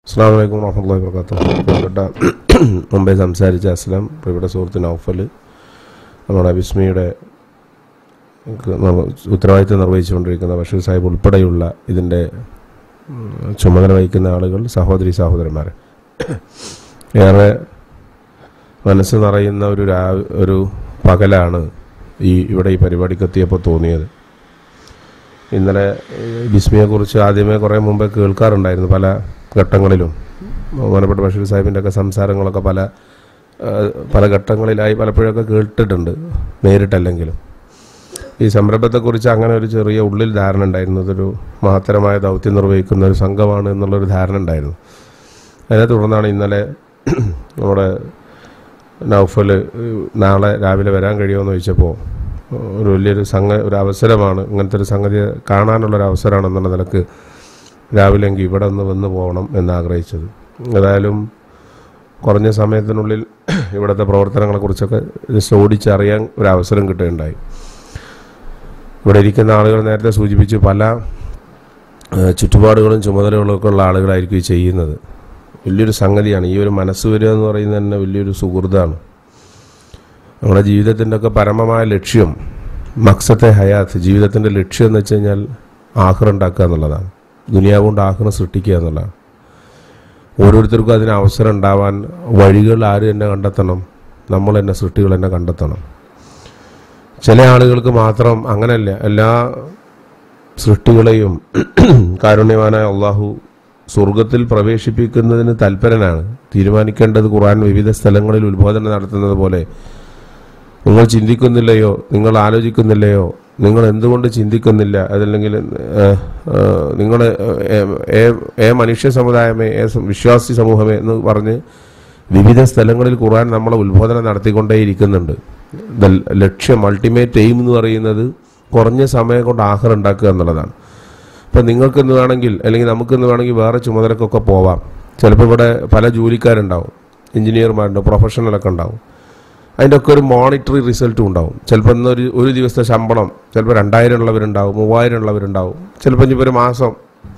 അസ്സാം വലൈക്കും വാഹമുല്ലാ വർക്കാത്തു പ്രിയപ്പെട്ട മുമ്പേ സംസാരിച്ച അസ്ലം പ്രിയപ്പെട്ട സുഹൃത്ത് നൗഫൽ നമ്മുടെ വിസ്മയുടെ ഉത്തരവാദിത്തം നിർവഹിച്ചുകൊണ്ടിരിക്കുന്ന ബഷീർ സാഹിബ് ഉൾപ്പെടെയുള്ള ഇതിൻ്റെ ഉം, ചുമതല വഹിക്കുന്ന ആളുകൾ സഹോദരി സഹോദരന്മാർ ഏറെ മനസ്സ് നിറയുന്ന ഒരു രാ ഒരു പകലാണ് ഈ ഇവിടെ ഈ പരിപാടിക്ക് എത്തിയപ്പോൾ തോന്നിയത് ഇന്നലെ ഏഹ്, ബിസ്മിയെക്കുറിച്ച് ആദ്യമേ കുറേ മുമ്പേ കേൾക്കാറുണ്ടായിരുന്നു പല ഘട്ടങ്ങളിലും ബഹുമാനപ്പെട്ട ബഷീർ സാഹിബിൻ്റെ ഒക്കെ സംസാരങ്ങളൊക്കെ പല ഏഹ്, പല ഘട്ടങ്ങളിലായി പലപ്പോഴൊക്കെ കേട്ടിട്ടുണ്ട് നേരിട്ടല്ലെങ്കിലും ഈ സംരംഭത്തെക്കുറിച്ച് അങ്ങനെ ഒരു ചെറിയ ഉള്ളിൽ ധാരണ ഉണ്ടായിരുന്നു ഇതൊരു മഹത്തരമായ ദൗത്യം നിർവഹിക്കുന്ന ഒരു സംഘമാണ് എന്നുള്ളൊരു ധാരണ ഉണ്ടായിരുന്നു അതിനെ തുടർന്നാണ് ഇന്നലെ നമ്മുടെ നൗഫൽ നാളെ രാവിലെ വരാൻ കഴിയുമെന്ന് ചോദിച്ചപ്പോൾ ഒരു വലിയൊരു സംഗ ഒരു അവസരമാണ് ഇങ്ങനത്തെ ഒരു സംഗതി കാണാനുള്ളൊരു അവസരമാണെന്നുള്ള നിലക്ക് രാവിലെ എങ്കിൽ ഇവിടെ ഒന്ന് വന്ന് പോകണം എന്ന് ആഗ്രഹിച്ചത് ഏതായാലും കുറഞ്ഞ സമയത്തിനുള്ളിൽ ഇവിടുത്തെ പ്രവർത്തനങ്ങളെക്കുറിച്ചൊക്കെ ജസ്റ്റ് ഓടിച്ചറിയാൻ ഒരു അവസരം കിട്ടുകയുണ്ടായി ഇവിടെ ഇരിക്കുന്ന ആളുകൾ നേരത്തെ സൂചിപ്പിച്ചു പല ഏഹ്, ചുറ്റുപാടുകളും ചുമതലകളും ഒക്കെ ഉള്ള ആളുകളായിരിക്കും ഈ ചെയ്യുന്നത് വലിയൊരു സംഗതിയാണ് ഈ ഒരു മനസ്സ് വരിക എന്ന് പറയുന്നത് തന്നെ വലിയൊരു സുഹൃത്താണ് നമ്മുടെ ജീവിതത്തിൻ്റെ ഒക്കെ പരമമായ ലക്ഷ്യം മക്സത്തെ ഹയാത്ത് ജീവിതത്തിൻ്റെ ലക്ഷ്യം എന്ന് വെച്ച് കഴിഞ്ഞാൽ ആഹ്റം ഉണ്ടാക്കുക എന്നുള്ളതാണ് ദുനിയാവ് കൊണ്ട് ആഹ്റം സൃഷ്ടിക്കുക എന്നുള്ളതാണ് ഓരോരുത്തർക്കും അതിന് അവസരം ഉണ്ടാവാൻ വഴികൾ ആര് തന്നെ കണ്ടെത്തണം നമ്മൾ തന്നെ സൃഷ്ടികൾ തന്നെ കണ്ടെത്തണം ചില ആളുകൾക്ക് മാത്രം അങ്ങനെയല്ല എല്ലാ സൃഷ്ടികളെയും കാരുണ്യവാനായ അള്ളാഹു സ്വർഗത്തിൽ പ്രവേശിപ്പിക്കുന്നതിന് തൽപരനാണ് തീരുമാനിക്കേണ്ടത് ഖുർആൻ വിവിധ സ്ഥലങ്ങളിൽ ഉത്ബോധനം നടത്തുന്നത് പോലെ നിങ്ങൾ ചിന്തിക്കുന്നില്ലയോ നിങ്ങൾ ആലോചിക്കുന്നില്ലയോ നിങ്ങൾ എന്തുകൊണ്ട് ചിന്തിക്കുന്നില്ല അതല്ലെങ്കിൽ ഏഹ്, ഏഹ്, നിങ്ങൾ ഏഹ്, ഏഹ്, ഏ മനുഷ്യ സമുദായമേ ഏ സം- വിശ്വാസി സമൂഹമേ എന്ന് പറഞ്ഞ് വിവിധ സ്ഥലങ്ങളിൽ ഖുർആൻ നമ്മളെ ഉത്ബോധനം നടത്തിക്കൊണ്ടേയിരിക്കുന്നുണ്ട് ദ ലക്ഷ്യം അൾട്ടിമേറ്റ് എയിം എന്ന് പറയുന്നത് കുറഞ്ഞ സമയം കൊണ്ട് ആഹാരം ഉണ്ടാക്കുക എന്നുള്ളതാണ് ഇപ്പം നിങ്ങൾക്കെന്ന് വേണമെങ്കിൽ അല്ലെങ്കിൽ നമുക്കെന്ന് വേണമെങ്കിൽ വേറെ ചുമതലക്കൊക്കെ പോവാം ചിലപ്പോൾ ഇവിടെ പല ജോലിക്കാരുണ്ടാവും എഞ്ചിനീയർമാരുണ്ടാവും പ്രൊഫഷണലൊക്കെ ഉണ്ടാവും അതിൻ്റെ ഒക്കെ ഒരു മോണിറ്ററി റിസൾട്ടും ഉണ്ടാവും ചിലപ്പോൾ ഇന്നൊരു ഒരു ദിവസത്തെ ശമ്പളം ചിലപ്പോൾ രണ്ടായിരം ഉള്ളവരുണ്ടാവും മൂവായിരം ഉള്ളവരുണ്ടാവും ചിലപ്പോൾ ഇനിയിപ്പോൾ ഒരു മാസം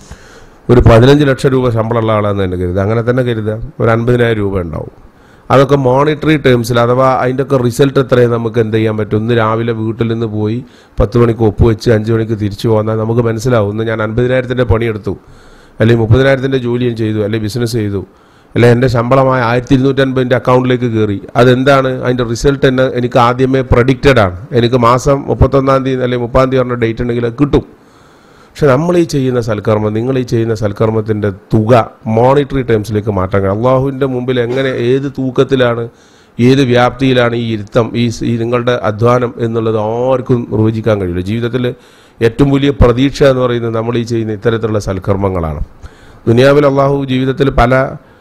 ഒരു പതിനഞ്ച് ലക്ഷം രൂപ ശമ്പളമുള്ള ആളാണെന്ന് തന്നെ കരുതുക അങ്ങനെ തന്നെ കരുതുക ഒരു അൻപതിനായിരം രൂപ ഉണ്ടാവും അതൊക്കെ മോണിറ്ററി ടേംസിൽ അഥവാ അതിൻ്റെ ഒക്കെ റിസൾട്ട് എത്രയും നമുക്ക് എന്ത് ചെയ്യാൻ പറ്റും ഇന്ന് രാവിലെ വീട്ടിൽ നിന്ന് പോയി പത്ത് മണിക്ക് ഒപ്പുവെച്ച് അഞ്ച് മണിക്ക് തിരിച്ചു പോന്നാൽ നമുക്ക് മനസ്സിലാവും ഇന്ന് ഞാൻ അൻപതിനായിരത്തിൻ്റെ പണിയെടുത്തു അല്ലെങ്കിൽ മുപ്പതിനായിരത്തിൻ്റെ ജോലി ഞാൻ ചെയ്തു അല്ലെങ്കിൽ ബിസിനസ് ചെയ്തു അല്ലെ എൻ്റെ ശമ്പളമായ ആയിരത്തി ഇരുന്നൂറ്റൻപതിൻ്റെ അക്കൗണ്ടിലേക്ക് കയറി അതെന്താണ് അതിൻ്റെ റിസൾട്ട് തന്നെ എനിക്ക് ആദ്യമേ പ്രഡിക്റ്റഡ് ആണ് എനിക്ക് മാസം മുപ്പത്തൊന്നാം തീയതി അല്ലെങ്കിൽ മുപ്പാം തീയതി പറഞ്ഞ ഡേറ്റ് ഉണ്ടെങ്കിൽ അത് കിട്ടും പക്ഷെ നമ്മൾ ഈ ചെയ്യുന്ന സൽക്കർമ്മം നിങ്ങൾ ഈ ചെയ്യുന്ന സൽക്കർമ്മത്തിൻ്റെ തുക മോണിറ്ററി ടേംസിലേക്ക് മാറ്റാൻ കഴിയും അള്ളാഹുവിൻ്റെ മുമ്പിൽ എങ്ങനെ ഏത് തൂക്കത്തിലാണ് ഏത് വ്യാപ്തിയിലാണ് ഈ ഇരുത്തം ഈ സ് ഈ നിങ്ങളുടെ അധ്വാനം എന്നുള്ളത് ആർക്കും നിർവചിക്കാൻ കഴിയില്ല ജീവിതത്തിൽ ഏറ്റവും വലിയ പ്രതീക്ഷ എന്ന് പറയുന്നത് നമ്മൾ ഈ ചെയ്യുന്ന ഇത്തരത്തിലുള്ള സൽക്കർമ്മങ്ങളാണ് ദുനിയാവിൽ അള്ളാഹു ജീവിതത്തിൽ പല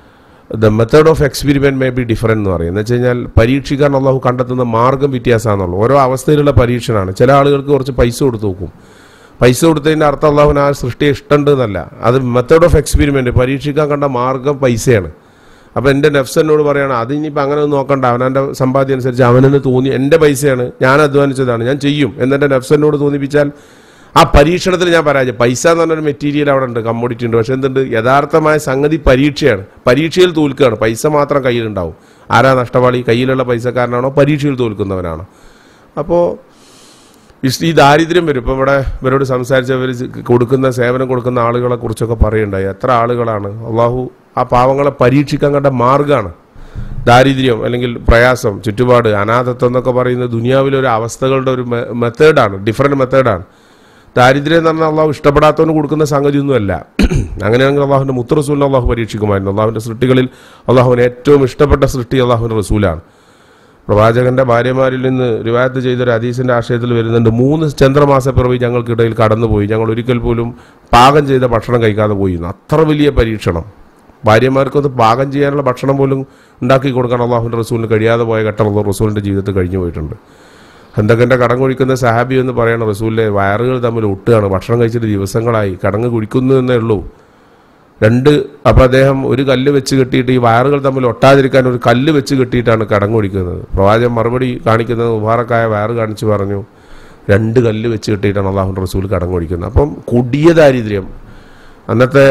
the method of experiment may be different എന്ന് പറയും എന്ന് വെച്ച് കഴിഞ്ഞാൽ പരീക്ഷിക്കാൻ അള്ളാഹു കണ്ടെത്തുന്ന മാർഗം വ്യത്യാസമാണെന്നുള്ളൂ ഓരോ അവസ്ഥയിലുള്ള പരീക്ഷണമാണ് ചില ആളുകൾക്ക് കുറച്ച് പൈസ കൊടുത്ത് നോക്കും പൈസ കൊടുത്തതിൻ്റെ അർത്ഥം അള്ളാഹുവിന് ആ സൃഷ്ടിയെ ഇഷ്ടമുണ്ട് എന്നല്ല അത് മെത്തേഡ് ഓഫ് എക്സ്പെരിമെൻറ്റ് പരീക്ഷിക്കാൻ കണ്ട മാർഗം പൈസയാണ് അപ്പോൾ എൻ്റെ നെഫ്സ് എന്നോട് പറയാണ് അത് ഇനിയിപ്പോൾ അങ്ങനെ ഒന്നും നോക്കണ്ട അവനവൻ്റെ സമ്പാദ്യം അനുസരിച്ച് അവനെന്ന് തോന്നി എൻ്റെ പൈസയാണ് ഞാൻ അധ്വാനിച്ചതാണ് ഞാൻ ചെയ്യും എന്നെൻ്റെ നെഫ്സ് എന്നോട് തോന്നിപ്പിച്ചാൽ ആ പരീക്ഷണത്തിൽ ഞാൻ പരാജയം പൈസ എന്ന് പറഞ്ഞൊരു മെറ്റീരിയൽ അവിടെ ഉണ്ട് കമ്മോഡിറ്റി ഉണ്ട് പക്ഷെ എന്തുണ്ട് യഥാർത്ഥമായ സംഗതി പരീക്ഷയാണ് പരീക്ഷയിൽ തോൽക്കുകയാണ് പൈസ മാത്രം കയ്യിലുണ്ടാവും ആരാ നഷ്ടപാളി കയ്യിലുള്ള പൈസക്കാരനാണോ പരീക്ഷയിൽ തോൽക്കുന്നവനാണോ അപ്പോൾ ഇസ് ഈ ദാരിദ്ര്യം വരും ഇപ്പോൾ ഇവിടെ ഇവരോട് സംസാരിച്ചവർ കൊടുക്കുന്ന സേവനം കൊടുക്കുന്ന ആളുകളെ കുറിച്ചൊക്കെ പറയുണ്ടായി എത്ര ആളുകളാണ് അള്ളാഹു ആ പാവങ്ങളെ പരീക്ഷിക്കാൻ കണ്ട മാർഗമാണ് ദാരിദ്ര്യം അല്ലെങ്കിൽ പ്രയാസം ചുറ്റുപാട് അനാഥത്വം എന്നൊക്കെ പറയുന്നത് ദുനിയാവിലെ ഒരു അവസ്ഥകളുടെ ഒരു മെത്തേഡാണ് ഡിഫറെൻറ്റ് മെത്തേഡാണ് ദാരിദ്ര്യം എന്ന് പറഞ്ഞാൽ അള്ളാഹു ഇഷ്ടപ്പെടാത്തവന് കൊടുക്കുന്ന സംഗതിയൊന്നുമല്ല അങ്ങനെയാണെങ്കിൽ അള്ളാഹുവിൻ്റെ മുത്തറസൂലിനെ അള്ളാഹു പരീക്ഷിക്കുമായിരുന്നു അള്ളാഹുവിൻ്റെ സൃഷ്ടികളിൽ അള്ളാഹുവിന് ഏറ്റവും ഇഷ്ടപ്പെട്ട സൃഷ്ടി അള്ളാഹുവിൻ്റെ റസൂലാണ് പ്രവാചകന്റെ ഭാര്യമാരിൽ നിന്ന് റിവായത്ത് ചെയ്തൊരു ഹദീസിന്റെ ആശയത്തിൽ വരുന്നുണ്ട് മൂന്ന് ചന്ദ്രമാസ പിറവി ഞങ്ങൾക്കിടയിൽ കടന്നുപോയി ഞങ്ങൾ ഒരിക്കൽ പോലും പാകം ചെയ്ത ഭക്ഷണം കഴിക്കാതെ പോയി അത്ര വലിയ പരീക്ഷണം ഭാര്യമാർക്കൊന്ന് പാകം ചെയ്യാനുള്ള ഭക്ഷണം പോലും ഉണ്ടാക്കി കൊടുക്കാൻ അള്ളാഹുവിൻ്റെ റസൂലിന് കഴിയാതെ പോയ ഘട്ടം അള്ളാഹു റസൂലിൻ്റെ ജീവിതത്തിൽ കഴിഞ്ഞു പോയിട്ടുണ്ട് ഹന്തകൻ്റെ കടം കുഴിക്കുന്ന സഹാബി എന്ന് പറയുന്ന റസൂലിലെ വയറുകൾ തമ്മിൽ ഒട്ടുകയാണ് ഭക്ഷണം കഴിച്ചിട്ട് ദിവസങ്ങളായി കടങ്ങ് കുഴിക്കുന്നു എന്നേ ഉള്ളൂ രണ്ട് അപ്പോൾ അദ്ദേഹം ഒരു കല്ല് വെച്ച് കെട്ടിയിട്ട് ഈ വയറുകൾ തമ്മിൽ ഒട്ടാതിരിക്കാൻ ഒരു കല്ല് വെച്ച് കെട്ടിയിട്ടാണ് കടം കുടിക്കുന്നത് പ്രവാചകൻ മറുപടി കാണിക്കുന്നത് മുബാറക്കായ വയറ് കാണിച്ചു പറഞ്ഞു രണ്ട് കല്ല് വെച്ച് കെട്ടിയിട്ടാണ് അള്ളാഹു റസൂൽ കടം കുടിക്കുന്നത് അപ്പം കൊടിയ ദാരിദ്ര്യം അന്നത്തെ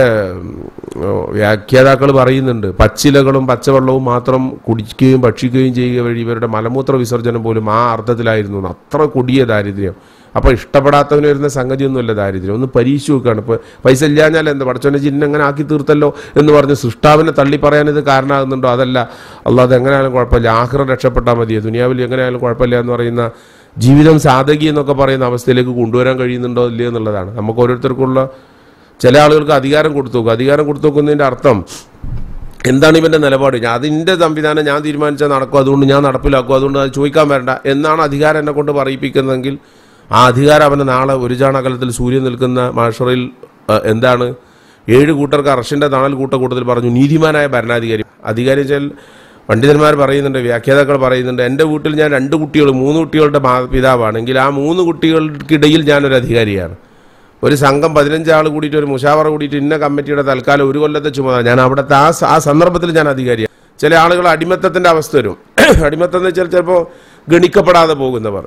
വ്യാഖ്യാതാക്കൾ പറയുന്നുണ്ട് പച്ചിലകളും പച്ചവെള്ളവും മാത്രം കുടിക്കുകയും ഭക്ഷിക്കുകയും ചെയ്യുക വഴി ഇവരുടെ മലമൂത്ര വിസർജനം പോലും ആ അർത്ഥത്തിലായിരുന്നു എന്ന്. അത്ര കൊടിയ ദാരിദ്ര്യം അപ്പോൾ ഇഷ്ടപ്പെടാത്തവന് വരുന്ന സംഗതിയൊന്നുമല്ല ദാരിദ്ര്യം ഒന്ന് പരീക്ഷ നോക്കുകയാണ് ഇപ്പോൾ പൈസ ഇല്ലാഞ്ഞാൽ എന്താ പഠിച്ചോനെ ജിന്ന എങ്ങനെ ആക്കി തീർത്തല്ലോ എന്ന് പറഞ്ഞ് സൃഷ്ടാവിനെ തള്ളി പറയാൻ ഇത് കാരണമാകുന്നുണ്ടോ അതല്ല അല്ലാതെ എങ്ങനെയായാലും കുഴപ്പമില്ല ആഹ്റം രക്ഷപ്പെട്ടാൽ മതി ദുനിയാവിൽ എങ്ങനെയായാലും കുഴപ്പമില്ല എന്ന് പറയുന്ന ജീവിതം സാധകി എന്നൊക്കെ പറയുന്ന അവസ്ഥയിലേക്ക് കൊണ്ടുവരാൻ കഴിയുന്നുണ്ടോ ഇല്ലയോ എന്നുള്ളതാണ് നമുക്ക് ഓരോരുത്തർക്കുള്ള ചില ആളുകൾക്ക് അധികാരം കൊടുത്തു നോക്കും അധികാരം കൊടുത്തു നോക്കുന്നതിൻ്റെ അർത്ഥം എന്താണ് ഇവന്റെ നിലപാട് ഞാൻ അതിൻ്റെ സംവിധാനം ഞാൻ തീരുമാനിച്ചാൽ നടക്കും അതുകൊണ്ട് ഞാൻ നടപ്പിലാക്കും അതുകൊണ്ട് അത് ചോദിക്കാൻ വരണ്ട എന്നാണ് അധികാരം എന്നെ കൊണ്ട് പറയിപ്പിക്കുന്നതെങ്കിൽ ആ അധികാരം അവന് നാളെ ഒരു ജാണകലത്തിൽ സൂര്യൻ നിൽക്കുന്ന മാഷറിൽ അഹ്, എന്താണ് ഏഴ് കൂട്ടർക്ക് അർഷിന്റെ തണൽ കൂട്ട കൂട്ടത്തിൽ പറഞ്ഞു നീതിമാനായ ഭരണാധികാരി അധികാരി വെച്ചാൽ പണ്ഡിതന്മാർ പറയുന്നുണ്ട് വ്യാഖ്യാതാക്കൾ പറയുന്നുണ്ട് എൻ്റെ വീട്ടിൽ ഞാൻ രണ്ട് കുട്ടികൾ മൂന്ന് കുട്ടികളുടെ മാ- പിതാവാണെങ്കിൽ ആ മൂന്ന് കുട്ടികൾക്കിടയിൽ ഞാനൊരു അധികാരിയാണ് ഒരു സംഘം പതിനഞ്ച് ആൾ കൂടിയിട്ട് ഒരു മുഷാവറ കൂടിയിട്ട് ഇന്ന കമ്മിറ്റിയുടെ തൽക്കാലം ഒരു കൊല്ലത്തെ ചുമതല ഞാൻ അവിടുത്തെ ആ സ- ആ സന്ദർഭത്തിൽ ഞാൻ അധികാരിയാണ് ചില ആളുകൾ അടിമത്തത്തിന്റെ അവസ്ഥ വരും അടിമത്തം എന്ന് വെച്ചാൽ ചിലപ്പോൾ ഗണിക്കപ്പെടാതെ പോകുന്നവർ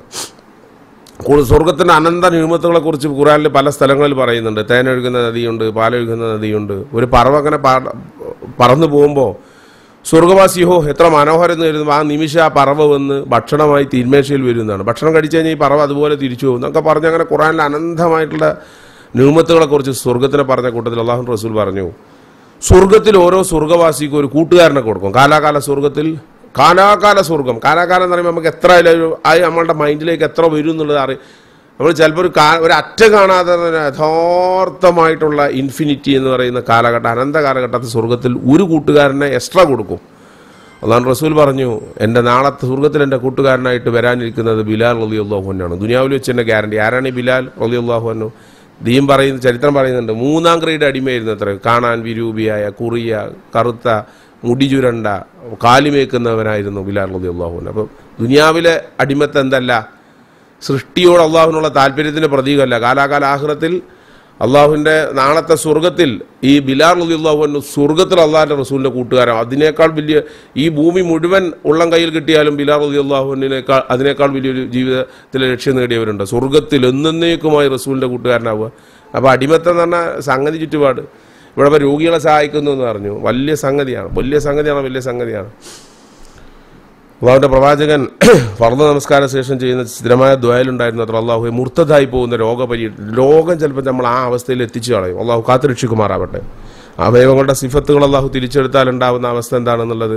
കൂടുതൽ സ്വർഗത്തിന്റെ അനന്ത ന്യൂമത്തുകളെ കുറിച്ച് ഖുറാനിൽ പല സ്ഥലങ്ങളിൽ പറയുന്നുണ്ട് തേനൊഴുകുന്ന നദിയുണ്ട് പാലൊഴുകുന്ന നദിയുണ്ട് ഒരു പറവ അങ്ങനെ പാ- പറന്നു പോകുമ്പോൾ സ്വർഗവാസിയോ എത്ര മനോഹരം എന്ന് വരുന്നു ആ നിമിഷം ആ പറവ വന്ന് ഭക്ഷണമായി തീന്മേശയിൽ വരുന്നതാണ് ഭക്ഷണം കഴിച്ചു കഴിഞ്ഞാൽ ഈ പറവ അതുപോലെ തിരിച്ചു പോകും എന്നൊക്കെ പറഞ്ഞ് അങ്ങനെ ഖുറാനിൽ അനന്തമായിട്ടുള്ള ന്യൂമത്തുകളെ കുറിച്ച് സ്വർഗത്തിനെ പറഞ്ഞ കൂട്ടത്തിൽ അള്ളാഹു റസൂൽ പറഞ്ഞു സ്വർഗത്തിൽ ഓരോ സ്വർഗവാസിക്കും ഒരു കൂട്ടുകാരനെ കൊടുക്കും കാലാകാല സ്വർഗത്തിൽ കാലാകാല സ്വർഗം കാലാകാലം എന്ന് പറയുമ്പോൾ നമുക്ക് എത്ര ആയാലും ഒരു- അത് നമ്മളുടെ മൈൻഡിലേക്ക് എത്ര വരും എന്നുള്ളത് അറി നമ്മൾ ചിലപ്പോൾ ഒരു കാ ഒരു അറ്റ കാണാതെ തന്നെ യഥാർത്ഥമായിട്ടുള്ള ഇൻഫിനിറ്റി എന്ന് പറയുന്ന കാലഘട്ടം അനന്ത കാലഘട്ടത്തിൽ സ്വർഗത്തിൽ ഒരു കൂട്ടുകാരനെ എക്സ്ട്രാ കൊടുക്കും അള്ളാഹു റസൂൽ പറഞ്ഞു എൻ്റെ നാളത്തെ സ്വർഗത്തിൽ എൻ്റെ കൂട്ടുകാരനായിട്ട് വരാനിരിക്കുന്നത് ബിലാൽ റലി അള്ളാഹുനാണ് ദുനിയാവിൽ വെച്ച് എൻ്റെ ഗ്യാരണ്ടി ആരാണ് ഈ ബിലാൽ റലി അള്ളാഹുനു ദീം പറയുന്ന ചരിത്രം പറയുന്നുണ്ട് മൂന്നാം ഗ്രേഡ് അടിമയായിരുന്നു അത്ര കാണാൻ വിരൂപിയായ കുറിയ കറുത്ത മുടി ചുരണ്ട കാലിമേക്കുന്നവനായിരുന്നു ബിലാൽ റലി അള്ളാഹുൻ അപ്പം ദുനിയാവിലെ അടിമത്തം എന്തല്ല സൃഷ്ടിയോട് അള്ളാഹുവിനുള്ള താല്പര്യത്തിന്റെ പ്രതീകമല്ല കാലാകാല ആഹ്റത്തിൽ അള്ളാഹുവിന്റെ നാളത്തെ സ്വർഗത്തിൽ ഈ ബിലാൽ റലി അള്ളാഹുവിന് സ്വർഗത്തിൽ അള്ളാഹിന്റെ റസൂലിന്റെ കൂട്ടുകാരൻ അതിനേക്കാൾ വലിയ ഈ ഭൂമി മുഴുവൻ ഉള്ളം കയ്യിൽ കിട്ടിയാലും ബിലാൽ റലി അള്ളാഹുവിനേക്കാൾ അതിനേക്കാൾ വലിയൊരു ജീവിതത്തിലെ ലക്ഷ്യം നേടിയവരുണ്ട് സ്വർഗത്തിൽ എന്നേക്കുമായി റസൂലിന്റെ കൂട്ടുകാരനാവുക അപ്പോൾ അടിമത്തം എന്ന് പറഞ്ഞാൽ സംഗതി ചുറ്റുപാട് ഇവിടെ ഇപ്പോൾ രോഗികളെ സഹായിക്കുന്നു എന്ന് പറഞ്ഞു വലിയ സംഗതിയാണ് വലിയ സംഗതിയാണ് വലിയ സംഗതിയാണ് അള്ളാഹുവിന്റെ പ്രവാചകൻ ഫർദ് നമസ്കാര ശേഷം ചെയ്യുന്ന സ്ഥിരമായ ദ്വയലുണ്ടായിരുന്നു അത്ര അള്ളാഹു മുർത്തതായി പോകുന്ന രോഗപരി രോഗം ചിലപ്പോൾ നമ്മൾ ആ അവസ്ഥയിൽ എത്തിച്ചു കളയും അള്ളാഹു കാത്തുരക്ഷിക്കുമാറാവട്ടെ അവയവങ്ങളുടെ സിഫത്തുകൾ അള്ളാഹു തിരിച്ചെടുത്താൽ ഉണ്ടാവുന്ന അവസ്ഥ എന്താണെന്നുള്ളത്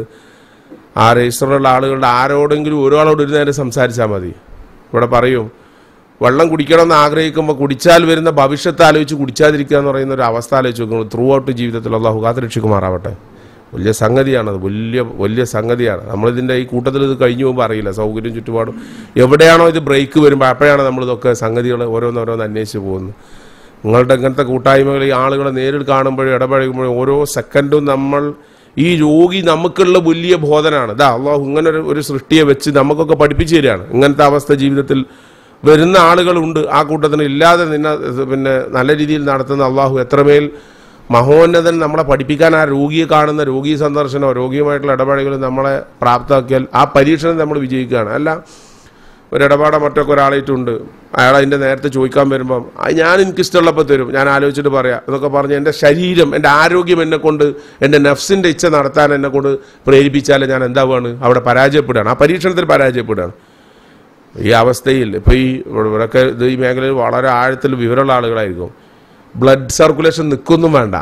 ആ രജിസ്റ്ററിലുള്ള ആളുകളുടെ ആരോടെങ്കിലും ഒരാളോട് ഒരു നേരം സംസാരിച്ചാൽ മതി ഇവിടെ പറയും വെള്ളം കുടിക്കണമെന്ന് ആഗ്രഹിക്കുമ്പോൾ കുടിച്ചാൽ വരുന്ന ഭവിഷ്യത്ത് ആലോചിച്ച് കുടിച്ചാതിരിക്കുക എന്ന് പറയുന്ന ഒരു അവസ്ഥ ആലോചിച്ച് നോക്കുമ്പോൾ ത്രൂ ഔട്ട് ജീവിതത്തിൽ അള്ളാഹു കാത്തുരക്ഷിക്കുമാറാവട്ടെ വലിയ സംഗതിയാണത് വലിയ വലിയ സംഗതിയാണ് നമ്മളിതിൻ്റെ ഈ കൂട്ടത്തിൽ ഇത് കഴിഞ്ഞു പോകുമ്പോൾ അറിയില്ല സൗകര്യം ചുറ്റുപാടും എവിടെയാണോ ഇത് ബ്രേക്ക് വരുമ്പോൾ അപ്പോഴാണ് നമ്മളിതൊക്കെ സംഗതികൾ ഓരോന്നോരോന്ന് അന്വേഷിച്ച് പോകുന്നത് നിങ്ങളുടെ ഇങ്ങനത്തെ കൂട്ടായ്മകൾ ഈ ആളുകളെ നേരിൽ കാണുമ്പോഴും ഇടപഴകുമ്പോഴും ഓരോ സെക്കൻഡും നമ്മൾ ഈ രോഗി നമുക്കുള്ള വലിയ ബോധനാണ് ഇതാ അള്ളാഹു ഇങ്ങനെ ഒരു ഒരു സൃഷ്ടിയെ വെച്ച് നമുക്കൊക്കെ പഠിപ്പിച്ചു തരികയാണ് ഇങ്ങനത്തെ അവസ്ഥ ജീവിതത്തിൽ വരുന്ന ആളുകളുണ്ട് ആ കൂട്ടത്തിന് ഇല്ലാതെ നിന്നെ പിന്നെ നല്ല രീതിയിൽ നടത്തുന്ന അള്ളാഹു എത്രമേൽ മഹോന്നതൻ നമ്മളെ പഠിപ്പിക്കാൻ ആ രോഗിയെ കാണുന്ന രോഗി സന്ദർശനമോ രോഗിയുമായിട്ടുള്ള ഇടപെടലുകൾ നമ്മളെ പ്രാപ്തമാക്കിയാൽ ആ പരീക്ഷണം നമ്മൾ വിജയിക്കുകയാണ് അല്ല ഒരു ഇടപാടോ മറ്റൊക്കെ ഒരാളായിട്ടുണ്ട് അയാൾ അതിൻ്റെ നേരത്തെ ചോദിക്കാൻ വരുമ്പം "ആ, ഞാൻ എനിക്ക് ഇഷ്ടമുള്ളപ്പോൾ തരും ഞാൻ ആലോചിച്ചിട്ട് പറയാം എന്നൊക്കെ പറഞ്ഞ് എൻ്റെ ശരീരം എൻ്റെ ആരോഗ്യം എന്നെ കൊണ്ട് എൻ്റെ നഫ്സിൻ്റെ ഇച്ഛ നടത്താൻ എന്നെ കൊണ്ട് പ്രേരിപ്പിച്ചാൽ ഞാൻ എന്താവുകയാണ് അവിടെ പരാജയപ്പെടുകയാണ് ആ പരീക്ഷണത്തിൽ പരാജയപ്പെടുകയാണ് ഈ അവസ്ഥയിൽ ഇപ്പോൾ ഈ ഇവിടെ- ഇവിടെയൊക്കെ ഇത് ഈ മേഖലയിൽ വളരെ ആഴത്തിൽ വിവരമുള്ള ആളുകളായിരിക്കും ബ്ലഡ് സർക്കുലേഷൻ നിൽക്കൊന്നും വേണ്ട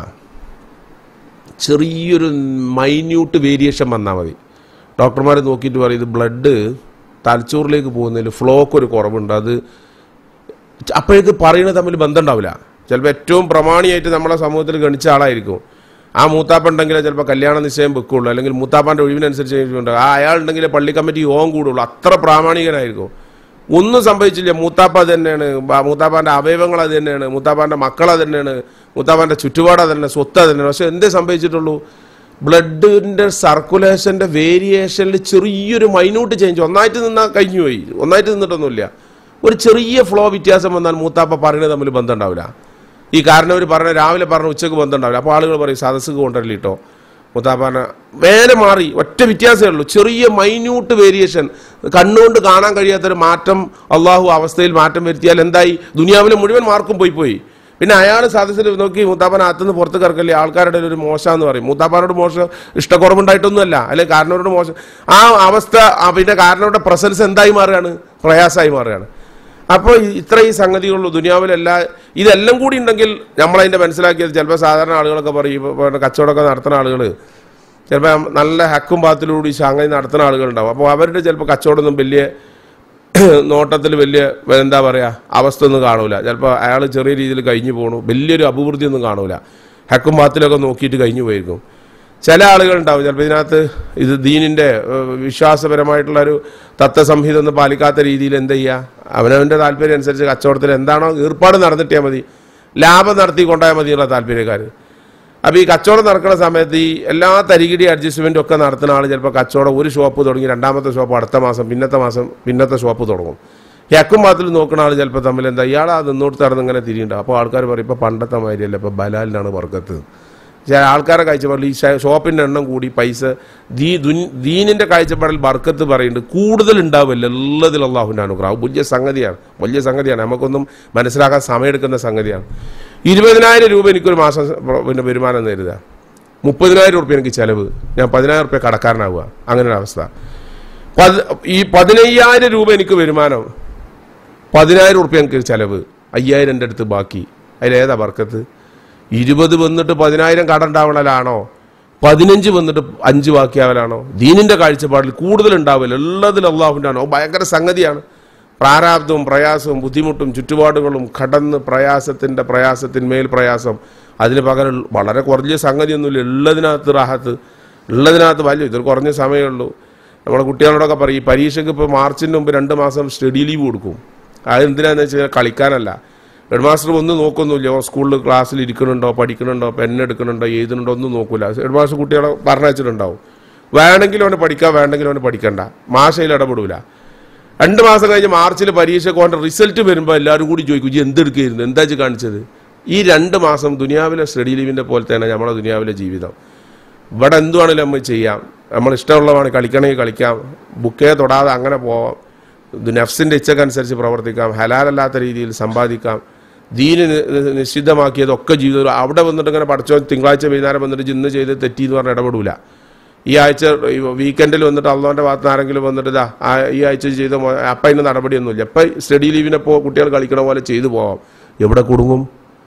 ചെറിയൊരു മൈന്യൂട്ട് വേരിയേഷൻ വന്നാൽ മതി ഡോക്ടർമാർ നോക്കിയിട്ട് പറയും ഇത് ബ്ലഡ് തലച്ചോറിലേക്ക് പോകുന്നതിൽ ഫ്ലോക്ക് ഒരു കുറവുണ്ട് അത് അപ്പോഴേക്ക് പറയുന്നത് തമ്മിൽ ബന്ധം ഉണ്ടാവില്ല ചിലപ്പോൾ ഏറ്റവും പ്രമാണിയായിട്ട് നമ്മളെ സമൂഹത്തിൽ ഗണിച്ച ആളായിരിക്കും ആ മൂത്താപ്പ ഉണ്ടെങ്കിലേ ചിലപ്പോൾ കല്യാണ നിശ്ചയം വെക്കുള്ളൂ അല്ലെങ്കിൽ മൂത്താപ്പാൻ്റെ ഒഴിവിനനുസരിച്ച് ഉണ്ട് ആ അയാൾ ഉണ്ടെങ്കിലേ പള്ളി കമ്മിറ്റി യോഗം കൂടുള്ളൂ അത്ര പ്രാമാണികനായിരിക്കും ഒന്നും സംഭവിച്ചില്ല മൂത്താപ്പ അത് തന്നെയാണ് ബ- മൂത്താപ്പാന്റെ അവയവങ്ങൾ അത് തന്നെയാണ് മൂത്താപ്പാന്റെ മക്കൾ അത് തന്നെയാണ് മൂത്താപ്പാന്റെ ചുറ്റുപാട് അത് തന്നെ സ്വത്ത് അത് തന്നെയാണ് പക്ഷെ എന്തേ സംഭവിച്ചിട്ടുള്ളൂ ബ്ലഡിന്റെ സർക്കുലേഷന്റെ വേരിയേഷനിൽ ചെറിയൊരു മൈന്യൂട്ട് ചേഞ്ച് ഒന്നായിട്ട് നിന്നാൽ കഴിഞ്ഞു പോയി ഒന്നായിട്ട് നിന്നിട്ടൊന്നുമില്ല ഒരു ചെറിയ ഫ്ലോ വ്യത്യാസം വന്നാൽ മൂത്താപ്പ പറയുന്നത് തമ്മിൽ ബന്ധം ഉണ്ടാവില്ല ഈ കാരണം അവർ പറഞ്ഞ രാവിലെ പറഞ്ഞ ഉച്ചക്ക് ബന്ധം ഉണ്ടാവില്ല അപ്പോൾ ആളുകൾ പറയും സദസ്സ് കൊണ്ടല്ലേ കേട്ടോ മുത്താപ്പാന വേറെ മാറി ഒറ്റ വ്യത്യാസമേ ഉള്ളൂ ചെറിയ മൈന്യൂട്ട് വേരിയേഷൻ കണ്ണുകൊണ്ട് കാണാൻ കഴിയാത്തൊരു മാറ്റം അള്ളാഹു അവസ്ഥയിൽ മാറ്റം വരുത്തിയാൽ എന്തായി ദുനിയാവിലെ മുഴുവൻ മാർക്കും പോയി പോയി പിന്നെ അയാൾ സദസ്സിൽ നോക്കി മൂത്താപ്പൻ അകത്തുനിന്ന് പുറത്ത് കിടക്കല്ലേ ആൾക്കാരുടെ ഒരു മോശമെന്ന് പറയും മൂത്താപ്പാനോട് മോശം ഇഷ്ടക്കുറവുണ്ടായിട്ടൊന്നുമല്ല അല്ലെ കാരണവരോട് മോശം ആ അവസ്ഥ ആ പിന്നെ കാരണവരുടെ പ്രസൻസ് എന്തായി മാറുകയാണ് പ്രയാസമായി മാറുകയാണ് അപ്പോൾ ഇത്ര ഈ സംഗതികളുള്ളൂ ദുനിയാവിലെല്ലാ ഇതെല്ലാം കൂടി ഉണ്ടെങ്കിൽ നമ്മളതിൻ്റെ മനസ്സിലാക്കിയത് ചിലപ്പോൾ സാധാരണ ആളുകളൊക്കെ പറയും ഇപ്പോൾ കച്ചവടമൊക്കെ നടത്തുന്ന ആളുകൾ ചിലപ്പോൾ നല്ല ഹക്കും പാത്തിലൂടെ ഈ സംഗതി നടത്തുന്ന ആളുകളുണ്ടാവും അപ്പോൾ അവരുടെ ചിലപ്പോൾ കച്ചവടമൊന്നും വലിയ നോട്ടത്തിൽ വലിയ എന്താ പറയുക അവസ്ഥ ഒന്നും കാണൂല ചിലപ്പോൾ അയാൾ ചെറിയ രീതിയിൽ കഴിഞ്ഞു പോകണു വലിയൊരു അഭിവൃദ്ധി ഒന്നും കാണൂല ഹക്കും പാത്തിലൊക്കെ നോക്കിയിട്ട് കഴിഞ്ഞു പോയിരിക്കും ചില ആളുകളുണ്ടാവും ചിലപ്പോൾ ഇതിനകത്ത് ഇത് ദീനിൻ്റെ ഏഹ്, വിശ്വാസപരമായിട്ടുള്ള ഒരു തത്വസംഹിത ഒന്നും പാലിക്കാത്ത രീതിയിൽ എന്ത് ചെയ്യുക അവനവൻ്റെ താല്പര്യം അനുസരിച്ച് കച്ചവടത്തിൽ എന്താണോ ഏർപ്പാട് നടന്നിട്ടിയാൽ മതി ലാഭം നടത്തി കൊണ്ടായാൽ മതിയുള്ള താല്പര്യക്കാർ അപ്പോൾ ഈ കച്ചവടം നടക്കുന്ന സമയത്ത് ഈ എല്ലാ തരികിടി അഡ്ജസ്റ്റ്മെൻറ്റും ഒക്കെ നടത്തുന്ന ആൾ ചിലപ്പോൾ കച്ചവടം ഒരു ഷോപ്പ് തുടങ്ങി രണ്ടാമത്തെ ഷോപ്പ് അടുത്ത മാസം പിന്നത്തെ മാസം പിന്നത്തെ ഷോപ്പ് തുടങ്ങും ഈ അക്കും പാത്തിൽ നോക്കുന്ന ആൾ ചിലപ്പോൾ തമ്മിൽ എന്താ ഇയാൾ ആ നിന്നോട്ട് നടന്ന് ഇങ്ങനെ തിരിയുണ്ടാവും അപ്പോൾ ആൾക്കാർ പറയും ഇപ്പോൾ പണ്ടത്തെ മാതിരിയല്ല ഇപ്പോൾ ബലാലിനാണ് വർക്കത്ത് ചില ആൾക്കാരെ കാഴ്ചപ്പാടിൽ ഈ ഷ- ഷോപ്പിൻ്റെ എണ്ണം കൂടി പൈസ ദീ ദുൻ ദീനിൻ്റെ കാഴ്ചപ്പാടിൽ ബർക്കത്ത് പറയുന്നുണ്ട് കൂടുതൽ ഉണ്ടാവില്ല എല്ലാത്തിലും അള്ളാഹുവിൻ്റെ അനുഗ്രഹം അത് വലിയ സംഗതിയാണ് വലിയ സംഗതിയാണ് നമുക്കൊന്നും മനസ്സിലാക്കാൻ സമയമെടുക്കുന്ന സംഗതിയാണ് ഇരുപതിനായിരം രൂപ എനിക്കൊരു മാസം പ്ര- പിന്നെ വരുമാനം നേരുക മുപ്പതിനായിരം റുപ്യ എനിക്ക് ചിലവ് ഞാൻ പതിനായിരം റുപ്യ കടക്കാരനാവുക അങ്ങനെ ഒരു അവസ്ഥ പത് ഈ പതിനയ്യായിരം രൂപ എനിക്ക് വരുമാനം പതിനായിരം റുപ്യ എനിക്ക് ചിലവ് അയ്യായിരം എൻ്റെ അടുത്ത് ബാക്കി അതിലേതാ ബർക്കത്ത് ഇരുപത് വന്നിട്ട് പതിനായിരം കടണ്ടാവണലാണോ പതിനഞ്ച് വന്നിട്ട് അഞ്ച് ബാക്കിയാവലാണോ ദീനിന്റെ കാഴ്ചപ്പാടിൽ കൂടുതൽ ഉണ്ടാവില്ല എല്ലാത്തിലും അള്ളാഹുവിൻ്റെ ആണോ ഭയങ്കര സംഗതിയാണ് പ്രാരാബ്ദവും പ്രയാസവും ബുദ്ധിമുട്ടും ചുറ്റുപാടുകളും കടന്ന് പ്രയാസത്തിന്റെ പ്രയാസത്തിന്മേൽ പ്രയാസം അതിന് പകരം വളരെ കുറഞ്ഞ സംഗതിയൊന്നുമില്ല ഉള്ളതിനകത്ത് റാഹത്ത് ഉള്ളതിനകത്ത് വലിയ ഇതൊരു കുറഞ്ഞ സമയമേ ഉള്ളൂ നമ്മുടെ കുട്ടികളോടൊക്കെ പറയും ഈ പരീക്ഷയ്ക്ക് ഇപ്പോൾ മാർച്ചിന് മുമ്പ് രണ്ട് മാസം സ്റ്റഡി ലീവ് കൊടുക്കും അതെന്തിനാന്ന് വെച്ച് കഴിഞ്ഞാൽ കളിക്കാനല്ല ഹെഡ് മാസ്റ്റർ ഒന്നും നോക്കൊന്നുമില്ല ഓ സ്കൂളിൽ ക്ലാസ്സിൽ ഇരിക്കണുണ്ടോ പഠിക്കണുണ്ടോ പെൻ എടുക്കണുണ്ടോ എഴുതുന്നുണ്ടോ ഒന്നും നോക്കൂല ഹെഡ് മാസ്റ്റർ കുട്ടികളെ പറഞ്ഞയച്ചിട്ടുണ്ടാവും വേണമെങ്കിലും അവന് പഠിക്കാം വേണ്ടെങ്കിലും അവന് പഠിക്കണ്ട മാഷയിൽ ഇടപെടൂല രണ്ട് മാസം കഴിഞ്ഞ് മാർച്ചിൽ പരീക്ഷയ്ക്ക് അവൻ്റെ റിസൾട്ട് വരുമ്പോൾ എല്ലാവരും കൂടി ചോദിക്കും ഇജ്ജ് എന്തെടുക്കായിരുന്നു എന്താ ഇജ്ജ് കാണിച്ചത് ഈ രണ്ട് മാസം ദുനിയാവിലെ സ്റ്റഡി ലീവിൻ്റെ പോലെ തന്നെ നമ്മുടെ ദുനിയാവിലെ ജീവിതം ഇവിടെ എന്തുവാണെങ്കിലും നമ്മൾ ചെയ്യാം നമ്മൾ ഇഷ്ടമുള്ളതാണ് കളിക്കണമെങ്കിൽ കളിക്കാം ബുക്കേ തൊടാതെ അങ്ങനെ പോവാം ഇത് നഫ്സിൻ്റെ ഇച്ഛക്കനുസരിച്ച് പ്രവർത്തിക്കാം ഹലാലല്ലാത്ത രീതിയിൽ സമ്പാദിക്കാം ദീന് നി- നി- നിശ്ചിതമാക്കിയതൊക്കെ ജീവിതം അവിടെ വന്നിട്ട് ഇങ്ങനെ പഠിച്ചോ തിങ്കളാഴ്ച വൈകുന്നേരം വന്നിട്ട് ഇന്ന് ചെയ്ത് തെറ്റി എന്ന് പറഞ്ഞ് ഇടപെടൂല ഈ ആഴ്ച ഈ വീക്കെൻഡിൽ വന്നിട്ട് അള്ളാൻ്റെ ഭാഗത്ത് നിന്ന് ആരെങ്കിലും വന്നിട്ട് ഇതാ ആ ഈ ആഴ്ച ചെയ്ത മോ- അപ്പം അതിന് നടപടിയൊന്നുമില്ല അപ്പം സ്റ്റഡി ലീവിനപ്പോൾ കുട്ടികൾ കളിക്കണ പോലെ ചെയ്തു പോവാം എവിടെ കുടുങ്ങും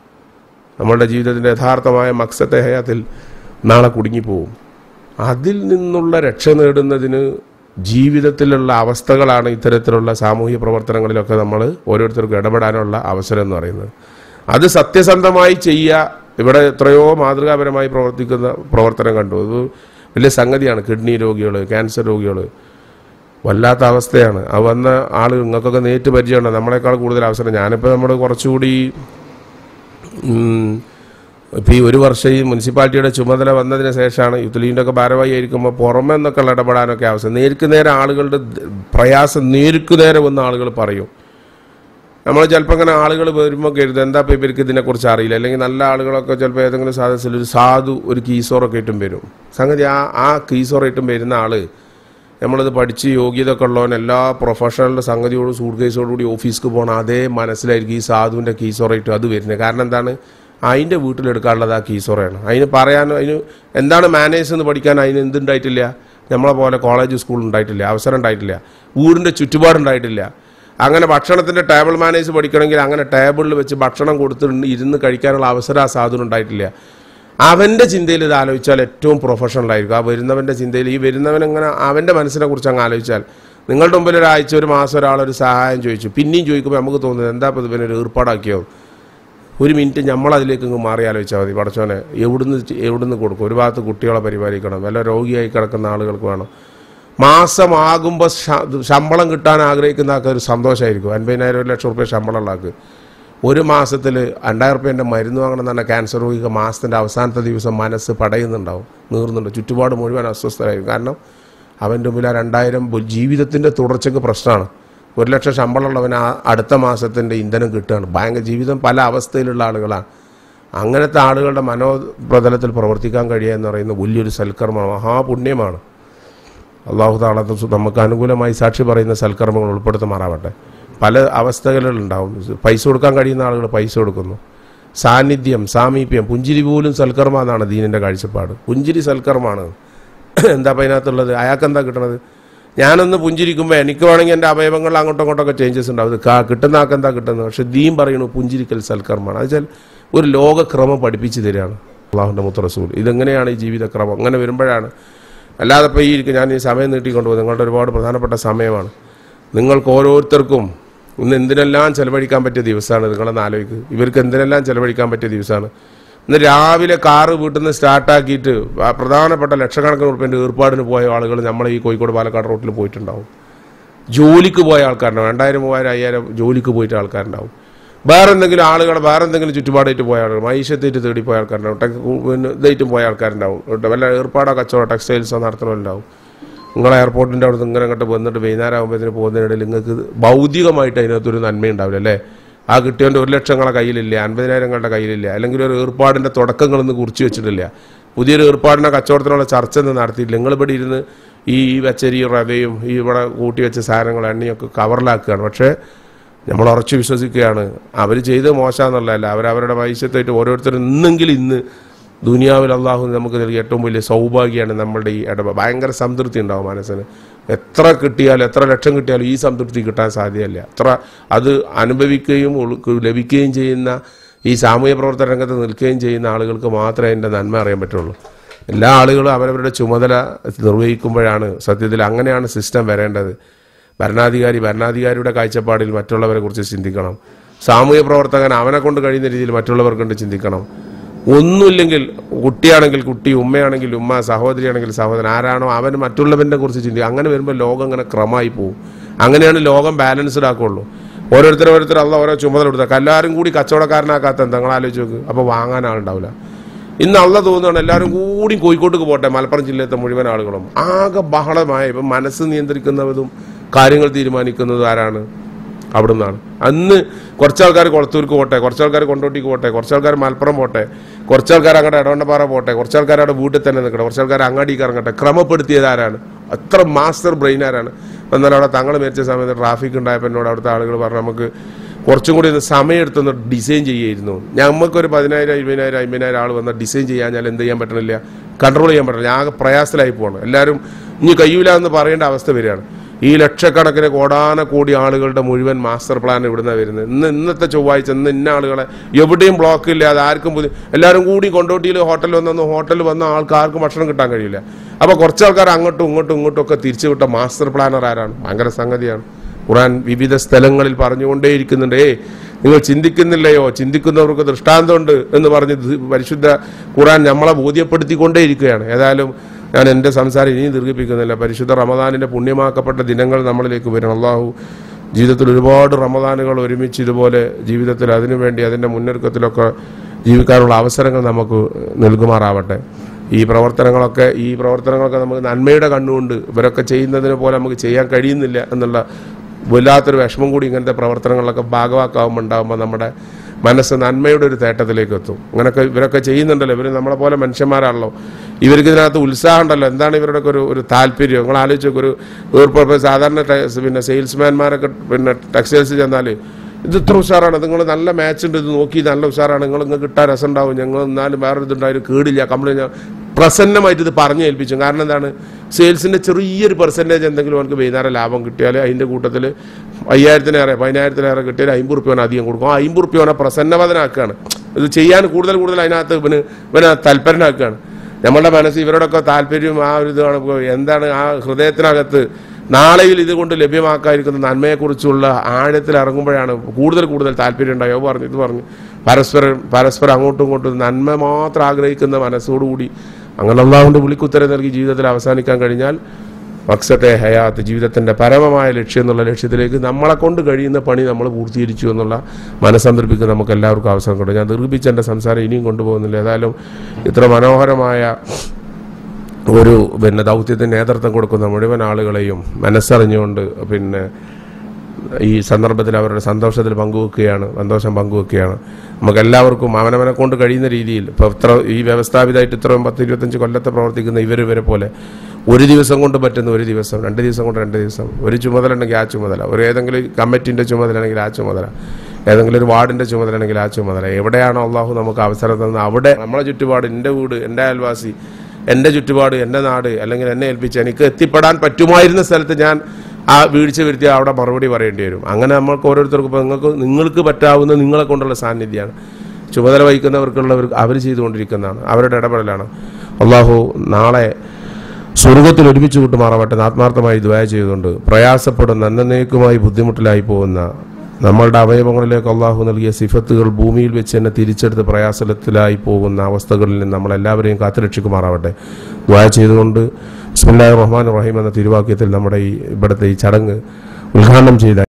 നമ്മളുടെ ജീവിതത്തിൻ്റെ യഥാർത്ഥമായ മക്സത്തെ ഹയാത്തിൽ നാളെ കുടുങ്ങിപ്പോവും അതിൽ നിന്നുള്ള രക്ഷ നേടുന്നതിന് ജീവിതത്തിലുള്ള അവസ്ഥകളാണ് ഇത്തരത്തിലുള്ള സാമൂഹ്യ പ്രവർത്തനങ്ങളിലൊക്കെ നമ്മൾ ഓരോരുത്തർക്കും ഇടപെടാനുള്ള അവസരം എന്ന് പറയുന്നത് അത് സത്യസന്ധമായി ചെയ്യുക ഇവിടെ എത്രയോ മാതൃകാപരമായി പ്രവർത്തിക്കുന്ന പ്രവർത്തനം കണ്ടു അത് വലിയ സംഗതിയാണ് കിഡ്നി രോഗികൾ ക്യാൻസർ രോഗികൾ വല്ലാത്ത അവസ്ഥയാണ് ആ വന്ന ആൾ നിങ്ങൾക്കൊക്കെ നേരിട്ട് പരിചയമുണ്ടോ നമ്മളെക്കാൾ കൂടുതൽ അവസരം ഞാനിപ്പോൾ നമ്മൾ കുറച്ചുകൂടി ഇപ്പോൾ ഈ ഒരു വർഷം ഈ മുനിസിപ്പാലിറ്റിയുടെ ചുമതല വന്നതിന് ശേഷമാണ് യൂത്ത് ലീഗിൻ്റെ ഒക്കെ ഭാരവാഹി ആയിരിക്കുമ്പോൾ പുറമെ നിന്നൊക്കെ ഉള്ള ഇടപെടാനൊക്കെ ആവശ്യം നേർക്ക് നേരെ ആളുകളുടെ ദ- പ്രയാസം നേർക്ക് നേരെ വന്ന ആളുകൾ പറയും നമ്മൾ ചിലപ്പോൾ ഇങ്ങനെ ആളുകൾ വരുമ്പോൾ കരുതും എന്താ ഇപ്പോൾ ഇവർക്ക് ഇതിനെക്കുറിച്ച് അറിയില്ല അല്ലെങ്കിൽ നല്ല ആളുകളൊക്കെ ചിലപ്പോൾ ഏതെങ്കിലും സാധനത്തിൽ ഒരു സാധു ഒരു കീസോറൊക്കെ ഇട്ടും വരും സംഗതി ആ ആ കീസോറായിട്ടും വരുന്ന ആള് നമ്മളിത് പഠിച്ച് യോഗ്യത ഒക്കെ ഉള്ളവൻ എല്ലാ പ്രൊഫഷണലിൻ്റെ സംഗതിയോടും സൂട്ട് കേസോടുകൂടി ഓഫീസിക്ക് പോകണം അതേ മനസ്സിലായിരിക്കും ഈ സാധുവിൻ്റെ കീസോറായിട്ട് അത് വരുന്നത് കാരണം എന്താണ് അതിൻ്റെ വീട്ടിലെടുക്കാനുള്ളത് ആ കീസോറയാണ് അതിന് പറയാൻ അതിന് എന്താണ് മാനേജ് എന്ന് പഠിക്കാൻ അതിന് എന്തുണ്ടായിട്ടില്ല നമ്മളെ പോലെ കോളേജ് സ്കൂൾ ഉണ്ടായിട്ടില്ല അവസരം ഉണ്ടായിട്ടില്ല വീടിൻ്റെ ചുറ്റുപാടുണ്ടായിട്ടില്ല അങ്ങനെ ഭക്ഷണത്തിൻ്റെ ടേബിൾ മാനേജ് പഠിക്കണമെങ്കിൽ അങ്ങനെ ടേബിളിൽ വെച്ച് ഭക്ഷണം കൊടുത്ത് ഇരുന്ന് കഴിക്കാനുള്ള അവസരം ആ സാധനം ഉണ്ടായിട്ടില്ല അവൻ്റെ ചിന്തയിൽ ഇത് ആലോചിച്ചാൽ ഏറ്റവും പ്രൊഫഷണൽ ആയിരിക്കും ആ വരുന്നവൻ്റെ ചിന്തയിൽ ഈ വരുന്നവൻ എങ്ങനെ അവൻ്റെ മനസ്സിനെ കുറിച്ച് അങ്ങ് ആലോചിച്ചാൽ നിങ്ങളുടെ മുമ്പിൽ ഒരാഴ്ച ഒരു മാസം ഒരാളൊരു സഹായം ചോദിച്ചു പിന്നെയും ചോദിക്കുമ്പോൾ നമുക്ക് തോന്നുന്നത് എന്താ ഇപ്പോൾ ഇവനൊരു ഏർപ്പാടാക്കിയോ ഒരു മിനിറ്റ് നമ്മൾ അതിലേക്ക് ഇങ്ങ് മാറി ആലോചിച്ചാൽ മതി പടച്ചോനെ എവിടുന്ന് ചെ- എവിടുന്ന് കൊടുക്കും ഒരു ഭാഗത്ത് കുട്ടികളെ പരിപാലിക്കണം വല്ല രോഗിയായി കിടക്കുന്ന ആളുകൾക്ക് വേണം മാസമാകുമ്പോൾ ശമ്പളം കിട്ടാൻ ആഗ്രഹിക്കുന്ന ആൾക്ക് ഒരു സന്തോഷമായിരിക്കും അൻപതിനായിരം ഒരു ലക്ഷം റുപ്യ ശമ്പളമുള്ള ആൾക്ക് ഒരു മാസത്തിൽ രണ്ടായിരം റുപ്യേൻ്റെ മരുന്ന് വാങ്ങണം എന്ന് പറഞ്ഞാൽ ക്യാൻസർ രോഗിക്ക് മാസത്തിൻ്റെ അവസാനത്തെ ദിവസം മനസ്സ് പടയുന്നുണ്ടാവും നീറുന്നുണ്ട് ചുറ്റുപാട് മുഴുവൻ അസ്വസ്ഥരായിരിക്കും കാരണം അവൻ്റെ മുമ്പിൽ ആ രണ്ടായിരം ജീവിതത്തിൻ്റെ തുടർച്ചയ്ക്ക് പ്രശ്നമാണ് ഒരു ലക്ഷം ശമ്പളമുള്ളവൻ ആ അടുത്ത മാസത്തിൻ്റെ ഇന്ധനം കിട്ടുകയാണ് ഭയങ്കര ജീവിതം പല അവസ്ഥയിലുള്ള ആളുകളാണ് അങ്ങനത്തെ ആളുകളുടെ മനോപ്രതലത്തിൽ പ്രവർത്തിക്കാൻ കഴിയുക എന്ന് പറയുന്നത് വലിയൊരു സൽക്കർമ്മമാണ് മഹാപുണ്യമാണ് അള്ളാഹു താളത്ത് നമുക്ക് അനുകൂലമായി സാക്ഷി പറയുന്ന സൽക്കർമ്മങ്ങൾ ഉൾപ്പെടുത്തുമാറാവട്ടെ പല അവസ്ഥകളുണ്ടാവും പൈസ കൊടുക്കാൻ കഴിയുന്ന ആളുകൾ പൈസ കൊടുക്കുന്നു സാന്നിധ്യം സാമീപ്യം പുഞ്ചിരി പോലും സൽക്കർമ്മ എന്നാണ് ദീനിൻ്റെ കാഴ്ചപ്പാട് പുഞ്ചിരി സൽക്കർമ്മമാണ് എന്താ അപ്പം അതിനകത്തുള്ളത് അയാൾക്ക് എന്താ കിട്ടണത് ഞാനൊന്ന് പുഞ്ചിരിക്കുമ്പോൾ എനിക്ക് വേണമെങ്കിൽ എൻ്റെ അവയവങ്ങളിൽ അങ്ങോട്ടും ഇങ്ങോട്ടൊക്കെ ചേഞ്ചസ് ഉണ്ടാവും അത് കാ- കിട്ടുന്ന ആൾക്ക് എന്താ കിട്ടുന്നത് പക്ഷെ ദീൻ പറയണു പുഞ്ചിരിക്കൽ സൽക്കർമ്മമാണ് അത് വെച്ചാൽ ഒരു ലോകക്രമം പഠിപ്പിച്ചു തരികയാണ് അള്ളാഹുൻ്റെ മുത്ത റസൂൽ ഇതെങ്ങനെയാണ് ഈ ജീവിതക്രമം അങ്ങനെ വരുമ്പോഴാണ് അല്ലാതെ ഇപ്പോൾ ഈ ഇരിക്കും ഞാൻ ഈ സമയം നീട്ടിക്കൊണ്ടുപോകും നിങ്ങളുടെ ഒരുപാട് പ്രധാനപ്പെട്ട സമയമാണ് നിങ്ങൾക്ക് ഓരോരുത്തർക്കും ഇന്ന് എന്തിനെല്ലാം ചെലവഴിക്കാൻ പറ്റിയ ദിവസമാണ് നിങ്ങളെന്ന് ആലോചിക്കുക ഇവർക്ക് എന്തിനെല്ലാം ചെലവഴിക്കാൻ പറ്റിയ ദിവസമാണ് ഇന്ന് രാവിലെ കാറ് വീട്ടിൽ നിന്ന് സ്റ്റാർട്ടാക്കിയിട്ട് ആ പ്രധാനപ്പെട്ട ലക്ഷക്കണക്കിന് ഉറുപ്പിൻ്റെ ഏർപ്പാടിന് പോയ ആളുകൾ നമ്മളെ ഈ കോഴിക്കോട് പാലക്കാട് റോട്ടിൽ പോയിട്ടുണ്ടാവും ജോലിക്ക് പോയ ആൾക്കാരുണ്ടാവും രണ്ടായിരം മൂവായിരം അയ്യായിരം ജോലിക്ക് പോയിട്ട് ആൾക്കാരുണ്ടാവും വേറെ എന്തെങ്കിലും ആളുകൾ വേറെ എന്തെങ്കിലും ചുറ്റുപാടായിട്ട് പോയ ആളുകൾ മൈഷത്തേറ്റ് തേടി പോയ ആൾക്കാരുണ്ടാവും ടെക് പിന്നെ ഇതായിട്ടും പോയ ആൾക്കാരുണ്ടാവും ഇവിടെ വല്ല ഏർപ്പാടോ കച്ചവടം ടെക്സ്റ്റൈൽസോ നടത്തണമുണ്ടാവും നിങ്ങളെ എയർപോർട്ടിൻ്റെ അവിടെ നിന്ന് ഇങ്ങനെ അങ്ങോട്ട് വന്നിട്ട് വൈകുന്നേരം ആകുമ്പോഴത്തേന് പോകുന്നതിനിടയിൽ നിങ്ങൾക്ക് ഭൗതികമായിട്ട് അതിനകത്തൊരു നന്മയുണ്ടാവില്ല അല്ലേ ആ കിട്ടിയവൻ്റെ ഒരു ലക്ഷങ്ങളെ കയ്യിലില്ല അൻപതിനായിരങ്ങളുടെ കയ്യിലില്ല അല്ലെങ്കിൽ ഒരു ഏർപ്പാടിൻ്റെ തുടക്കങ്ങളൊന്നും കുറിച്ച് വെച്ചിട്ടില്ല പുതിയൊരു ഏർപ്പാടിനെ കച്ചവടത്തിനുള്ള ചർച്ച ഒന്നും നടത്തിയില്ല നിങ്ങളിവിടെ ഇരുന്ന് ഈ വെച്ചരി റവയും ഈ ഇവിടെ കൂട്ടി വെച്ച സാധനങ്ങൾ എണ്ണയൊക്കെ കവറിലാക്കുകയാണ് പക്ഷേ നമ്മൾ ഉറച്ചു വിശ്വസിക്കുകയാണ് അവർ ചെയ്ത് മോശമെന്നുള്ളതല്ല അവരവരുടെ വൈശ്യത്തായിട്ട് ഓരോരുത്തരും ഇന്നെങ്കിലും ഇന്ന് ദുനിയാവിൽ അള്ളാഹു നമുക്ക് നൽകിയ ഏറ്റവും വലിയ സൗഭാഗ്യമാണ് നമ്മളുടെ ഈ ഇടപ ഭയങ്കര സംതൃപ്തി ഉണ്ടാവും മനസ്സിന് എത്ര കിട്ടിയാലും എത്ര ലക്ഷം കിട്ടിയാലും ഈ സംതൃപ്തി കിട്ടാൻ സാധ്യമല്ല എത്ര അത് അനുഭവിക്കുകയും ഉൾ- ലഭിക്കുകയും ചെയ്യുന്ന ഈ സാമൂഹ്യ പ്രവർത്തന രംഗത്ത് നിൽക്കുകയും ചെയ്യുന്ന ആളുകൾക്ക് മാത്രമേ അതിൻ്റെ നന്മ അറിയാൻ പറ്റുള്ളൂ എല്ലാ ആളുകളും അവരവരുടെ ചുമതല നിർവഹിക്കുമ്പോഴാണ് സത്യത്തിൽ അങ്ങനെയാണ് സിസ്റ്റം വരേണ്ടത് ഭരണാധികാരി ഭരണാധികാരിയുടെ കാഴ്ചപ്പാടിൽ മറ്റുള്ളവരെ കുറിച്ച് ചിന്തിക്കണം സാമൂഹ്യ പ്രവർത്തകൻ അവനെ കൊണ്ട് കഴിയുന്ന രീതിയിൽ മറ്റുള്ളവർ കൊണ്ട് ചിന്തിക്കണം ഒന്നുമില്ലെങ്കിൽ കുട്ടിയാണെങ്കിൽ കുട്ടി ഉമ്മയാണെങ്കിൽ ഉമ്മ സഹോദരിയാണെങ്കിൽ സഹോദരൻ ആരാണോ അവൻ മറ്റുള്ളവനെ കുറിച്ച് ചിന്തിക്കും അങ്ങനെ വരുമ്പോൾ ലോകം അങ്ങനെ ക്രമമായി പോകും അങ്ങനെയാണ് ലോകം ബാലൻസ്ഡ് ആക്കുള്ളൂ ഓരോരുത്തർ ഓരോരുത്തർ അല്ല ഓരോ ചുമതല കൊടുക്കുക എല്ലാവരും കൂടി കച്ചവടക്കാരനാക്കാത്ത എന്താ നിങ്ങൾ ആലോചിച്ച് നോക്ക് അപ്പോൾ വാങ്ങാൻ ആളുണ്ടാവില്ല ഇന്ന് അള്ള തോന്നുകയാണ് എല്ലാവരും കൂടി കോഴിക്കോട്ടേക്ക് പോട്ടെ മലപ്പുറം ജില്ലത്തെ മുഴുവൻ ആളുകളും ആകെ ബഹളമായ ഇപ്പം മനസ്സ് നിയന്ത്രിക്കുന്നതും കാര്യങ്ങൾ തീരുമാനിക്കുന്നതും ആരാണ് അവിടെ നിന്നാണ് അന്ന് കുറച്ച് ആൾക്കാർ കൊളത്തൂർക്ക് പോട്ടെ കുറച്ച് ആൾക്കാർ കൊണ്ടോട്ടിക്ക് പോട്ടെ കുറച്ച് ആൾക്കാർ മലപ്പുറം പോട്ടെ കുറച്ച് ആൾക്കാർ അങ്ങോട്ട് ഇടവണ്ണപ്പാറ പോട്ടെ കുറച്ച് ആൾക്കാർ അവിടെ വീട്ടിൽ തന്നെ നിൽക്കട്ടെ കുറച്ച് ആൾക്കാർ അങ്ങാടിക്ക് ഇറങ്ങട്ടെ ക്രമപ്പെടുത്തിയത് ആരാണ് അത്ര മാസ്റ്റർ ബ്രെയിൻ ആരാണ് എന്നാൽ അവിടെ തങ്ങൾ മരിച്ച സമയത്ത് ട്രാഫിക് ഉണ്ടായപ്പോൾ എന്നോട് അവിടുത്തെ ആളുകൾ പറഞ്ഞു നമുക്ക് കുറച്ചും കൂടി ഒന്ന് സമയമെടുത്തൊന്ന് ഡിസൈൻ ചെയ്യായിരുന്നു ഞമ്മക്കൊരു പതിനായിരം ഇരുപതിനായിരം അമ്പതിനായിരം ആൾ വന്ന ഡിസൈൻ ചെയ്യാൻ ഞാൻ എന്ത് ചെയ്യാൻ പറ്റണില്ല കൺട്രോൾ ചെയ്യാൻ പറ്റില്ല ഞാൻ ആകെ പ്രയാസത്തിലായി പോവാണ് എല്ലാവരും ഇനി കഴിയൂല എന്ന് പറയേണ്ട അവസ്ഥ വരികയാണ് ഈ ലക്ഷക്കണക്കിന് കോടാന കോടി ആളുകളുടെ മുഴുവൻ മാസ്റ്റർ പ്ലാൻ ഇവിടുന്ന് വരുന്നത് ഇന്ന് ഇന്നത്തെ ചൊവ്വാഴ്ച ഇന്ന് ഇന്ന ആളുകളെ എവിടെയും ബ്ലോക്ക് ഇല്ലാതെ ആർക്കും പുതിയ എല്ലാവരും കൂടി കൊണ്ടോട്ടിയിൽ ഹോട്ടലിൽ വന്നു ഹോട്ടലിൽ വന്ന ആൾക്ക് ആർക്കും ഭക്ഷണം കിട്ടാൻ കഴിയില്ല അപ്പോൾ കുറച്ച് ആൾക്കാർ അങ്ങോട്ടും ഇങ്ങോട്ടും ഇങ്ങോട്ടും ഒക്കെ തിരിച്ചു വിട്ട മാസ്റ്റർ പ്ലാനർ ആരാണ് ഭയങ്കര സംഗതിയാണ് ഖുറാൻ വിവിധ സ്ഥലങ്ങളിൽ പറഞ്ഞുകൊണ്ടേയിരിക്കുന്നുണ്ട് ഏ നിങ്ങൾ ചിന്തിക്കുന്നില്ലയോ ചിന്തിക്കുന്നവർക്ക് ദൃഷ്ടാന്തമുണ്ട് എന്ന് പറഞ്ഞ് ഇത് പരിശുദ്ധ ഖുറാൻ നമ്മളെ ബോധ്യപ്പെടുത്തിക്കൊണ്ടേയിരിക്കുകയാണ് ഏതായാലും ഞാൻ എൻ്റെ സംസാരം ഇനിയും ദീർഘിപ്പിക്കുന്നില്ല പരിശുദ്ധ റമദാനിൻ്റെ പുണ്യമാക്കപ്പെട്ട ദിനങ്ങൾ നമ്മളിലേക്ക് വരും അള്ളാഹു ജീവിതത്തിൽ ഒരുപാട് റമദാനുകൾ ഒരുമിച്ച് ഇതുപോലെ ജീവിതത്തിൽ അതിനുവേണ്ടി അതിൻ്റെ മുന്നൊരുക്കത്തിലൊക്കെ ജീവിക്കാനുള്ള അവസരങ്ങൾ നമുക്ക് നൽകുമാറാവട്ടെ ഈ പ്രവർത്തനങ്ങളൊക്കെ ഈ പ്രവർത്തനങ്ങളൊക്കെ നമുക്ക് നന്മയുടെ കണ്ണുകൊണ്ട് ഇവരൊക്കെ ചെയ്യുന്നതിനെ പോലെ നമുക്ക് ചെയ്യാൻ കഴിയുന്നില്ല എന്നുള്ള വല്ലാത്തൊരു വിഷമം കൂടി ഇങ്ങനത്തെ പ്രവർത്തനങ്ങളിലൊക്കെ ഭാഗവാക്കാവുമ്പോൾ ഉണ്ടാകുമ്പോൾ നമ്മുടെ മനസ്സ് നന്മയുടെ ഒരു തേട്ടത്തിലേക്ക് എത്തും അങ്ങനെയൊക്കെ ഇവരൊക്കെ ചെയ്യുന്നുണ്ടല്ലോ ഇവർ നമ്മളെ പോലെ മനുഷ്യന്മാരാണല്ലോ ഇവർക്ക് ഇതിനകത്ത് ഉത്സാഹം ഉണ്ടല്ലോ എന്താണ് ഇവരുടെയൊക്കെ ഒരു ഒരു താല്പര്യം നിങ്ങൾ ആലോചിച്ച് നോക്ക് ഒരു ഏർപ്പ് സാധാരണ ടെ- പിന്നെ സെയിൽസ്മാൻമാരൊക്കെ പിന്നെ ടെക്സ്റ്റൈൽസ് ചെന്നാൽ ഇത് ഇത്ര ഉഷാറാണ് നിങ്ങൾ നല്ല മാച്ച് ഉണ്ട് ഇത് നോക്കി നല്ല ഉഷാറാണ് നിങ്ങൾ നിങ്ങൾക്ക് കിട്ടാൻ രസം ഉണ്ടാവും ഞങ്ങൾ എന്നാലും വേറെ ഇതുണ്ടായാലും കേടില്ല കംപ്ലൈൻറ്റ് പ്രസന്നമായിട്ട് ഇത് പറഞ്ഞു ഏൽപ്പിച്ചു കാരണം എന്താണ് സെയിൽസിൻ്റെ ചെറിയൊരു പെർസെൻറ്റേജ് എന്തെങ്കിലും അവർക്ക് വൈകുന്നേരം ലാഭം കിട്ടിയാൽ അതിൻ്റെ കൂട്ടത്തിൽ അയ്യായിരത്തിലേറെ പതിനായിരത്തിലേറെ കിട്ടിയാൽ അമ്പത് റുപ്യ അധികം കൊടുക്കും ആ അമ്പത് റുപ്യ പ്രസന്നവദനാക്കുകയാണ് ഇത് ചെയ്യാൻ കൂടുതൽ കൂടുതൽ അതിനകത്ത് ഇവന് ഇവനെ തൽപരനാക്കുകയാണ് നമ്മളുടെ മനസ്സ് ഇവരോടൊക്കെ താല്പര്യം ആ ഒരു ഇതാണ് ഇപ്പൊ എന്താണ് ആ ഹൃദയത്തിനകത്ത് നാളെയിൽ ഇതുകൊണ്ട് ലഭ്യമാക്കാതിരിക്കുന്ന നന്മയെക്കുറിച്ചുള്ള ആഴത്തിൽ ഇറങ്ങുമ്പോഴാണ് കൂടുതൽ കൂടുതൽ താല്പര്യം ഉണ്ടായോ പറഞ്ഞു ഇത് പറഞ്ഞു പരസ്പരം പരസ്പരം അങ്ങോട്ടും ഇങ്ങോട്ടും നന്മ മാത്രം ആഗ്രഹിക്കുന്ന മനസ്സോടുകൂടി അങ്ങനെ അള്ളാഹുവിൻ്റെ വിളിക്കുത്തരം നൽകി ജീവിതത്തിൽ അവസാനിക്കാൻ കഴിഞ്ഞാൽ മക്സത്തെ ഹയാത്ത് ജീവിതത്തിൻ്റെ പരമമായ ലക്ഷ്യം എന്നുള്ള ലക്ഷ്യത്തിലേക്ക് നമ്മളെ കൊണ്ട് കഴിയുന്ന പണി നമ്മൾ പൂർത്തീകരിച്ചു എന്നുള്ള മനസ്സന്തർപ്പിക്ക് നമുക്ക് എല്ലാവർക്കും അവസരം കിട്ടും ഞാൻ ദീർഘിച്ച് എൻ്റെ സംസാരം ഇനിയും കൊണ്ടുപോകുന്നില്ല ഏതായാലും ഇത്ര മനോഹരമായ ഒരു പിന്നെ ദൗത്യത്തിന് നേതൃത്വം കൊടുക്കുന്ന മുഴുവൻ ആളുകളെയും മനസ്സറിഞ്ഞുകൊണ്ട് പിന്നെ ഈ സന്ദർഭത്തിൽ അവരുടെ സന്തോഷത്തിൽ പങ്കുവെക്കുകയാണ് സന്തോഷം പങ്കുവെക്കുകയാണ് നമുക്ക് എല്ലാവർക്കും അവനവനെ കൊണ്ട് കഴിയുന്ന രീതിയിൽ ഇപ്പോൾ ഇത്ര ഈ വ്യവസ്ഥാപിതമായിട്ട് ഇത്രയും പത്ത് ഇരുപത്തഞ്ച് കൊല്ലത്തെ പ്രവർത്തിക്കുന്ന ഇവർ ഇവരെ പോലെ ഒരു ദിവസം കൊണ്ട് പറ്റുന്ന ഒരു ദിവസം രണ്ട് ദിവസം കൊണ്ട് രണ്ട് ദിവസം ഒരു ചുമതല ഉണ്ടെങ്കിൽ ആ ചുമതല ഒരു ഏതെങ്കിലും കമ്മിറ്റിൻ്റെ ചുമതല ആണെങ്കിൽ ആ ചുമതല ഏതെങ്കിലും ഒരു വാർഡിന്റെ ചുമതലയാണെങ്കിൽ ആ ചുമതല എവിടെയാണോ അള്ളാഹു നമുക്ക് അവസരം തന്നത് അവിടെ നമ്മളെ ചുറ്റുപാട് എൻ്റെ വീട് എൻ്റെ അയൽവാസി എൻ്റെ ചുറ്റുപാട് എൻ്റെ നാട് അല്ലെങ്കിൽ എന്നെ ഏൽപ്പിച്ച് എനിക്ക് എത്തിപ്പെടാൻ പറ്റുമായിരുന്ന സ്ഥലത്ത് ഞാൻ ആ വീഴ്ച വരുത്തി അവിടെ മറുപടി പറയേണ്ടി വരും അങ്ങനെ നമ്മൾക്ക് ഓരോരുത്തർക്കും ഇപ്പോൾ നിങ്ങൾക്ക് നിങ്ങൾക്ക് പറ്റാവുന്ന നിങ്ങളെ കൊണ്ടുള്ള സാന്നിധ്യമാണ് ചുമതല വഹിക്കുന്നവർക്കുള്ളവർ അവർ ചെയ്തുകൊണ്ടിരിക്കുന്നതാണ് അവരുടെ ഇടപെടലാണ് അള്ളാഹു നാളെ സ്വർഗത്തിൽ ഒരുമിച്ച് കൂട്ടുമാറാവട്ടെ എന്ന് ആത്മാർത്ഥമായി ദ്വയ ചെയ്തുകൊണ്ട് പ്രയാസപ്പെടുന്ന എന്നേക്കുമായി ബുദ്ധിമുട്ടിലായി പോകുന്ന നമ്മളുടെ അവയവങ്ങളിലേക്ക് അള്ളാഹു നൽകിയ സിഫത്തുകൾ ഭൂമിയിൽ വെച്ച് തന്നെ തിരിച്ചെടുത്ത് പ്രയാസത്തിലായി പോകുന്ന അവസ്ഥകളിൽ നിന്ന് നമ്മളെല്ലാവരെയും കാത്തുരക്ഷിക്കുമാറാവട്ടെ ദ്വയ ചെയ്തുകൊണ്ട് ബിസ്മില്ലാഹി റഹ്മാൻ റഹീം എന്ന തിരുവാക്യത്തിൽ നമ്മുടെ ഈ ഇവിടുത്തെ ഈ ചടങ്ങ് ഉദ്ഘാടനം ചെയ്ത